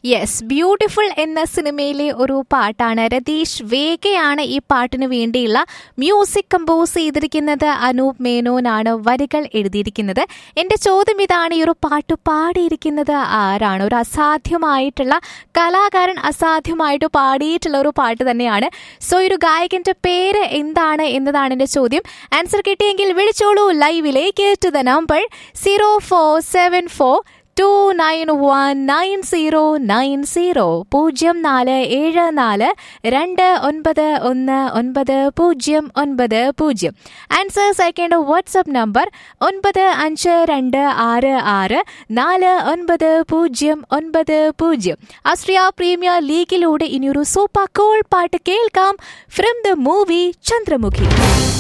yes beautiful എന്ന സിനിമയിലെ ഒരു പാട്ടാണ് രതീഷ് വേഗയാണ് ഈ പാട്ടിന് വേണ്ടിയുള്ള മ്യൂസിക് കമ്പോസ് ചെയ്തിരിക്കുന്നത് അനൂപ് മേനോനാണ് വരികൾ എഴുതിയിരിക്കുന്നത് എന്റെ ചോദ്യം ഇതാണ് ഈ ഒരു പാട്ട് പാടിയിരിക്കുന്നത് ആരാണ് ഒരു അസാധ്യമായിട്ടുള്ള കലാകാരൻ അസാധ്യമായിട്ട് പാടിയിട്ടുള്ള ഒരു പാട്ട് തന്നെയാണ് സോ ഈ ഒരു ഗായകന്റെ പേര് എന്താണ് എന്നതാണ് എന്റെ ചോദ്യം ആൻസർ കിട്ടിയെങ്കിൽ വിളിച്ചോളൂ ലൈവിലേക്ക് to the number zero four seven four two nine one nine zero nine zero പൂജ്യം നാല് ഏഴ് നാല് രണ്ട് ഒൻപത് ഒന്ന് ഒൻപത് പൂജ്യം ഒൻപത് പൂജ്യം ആൻസേഴ്സ് അയക്കേണ്ട വാട്സപ്പ് നമ്പർ ഒൻപത് അഞ്ച് രണ്ട് ആറ് ആറ് നാല് ഒൻപത് പൂജ്യം ഒൻപത് പൂജ്യം ആസ്ട്രിയ പ്രീമിയർ ലീഗിലൂടെ ഇനിയൊരു സൂപ്പർ കോൾ പാട്ട് കേൾക്കാം ഫ്രം ദ മൂവി ചന്ദ്രമുഖി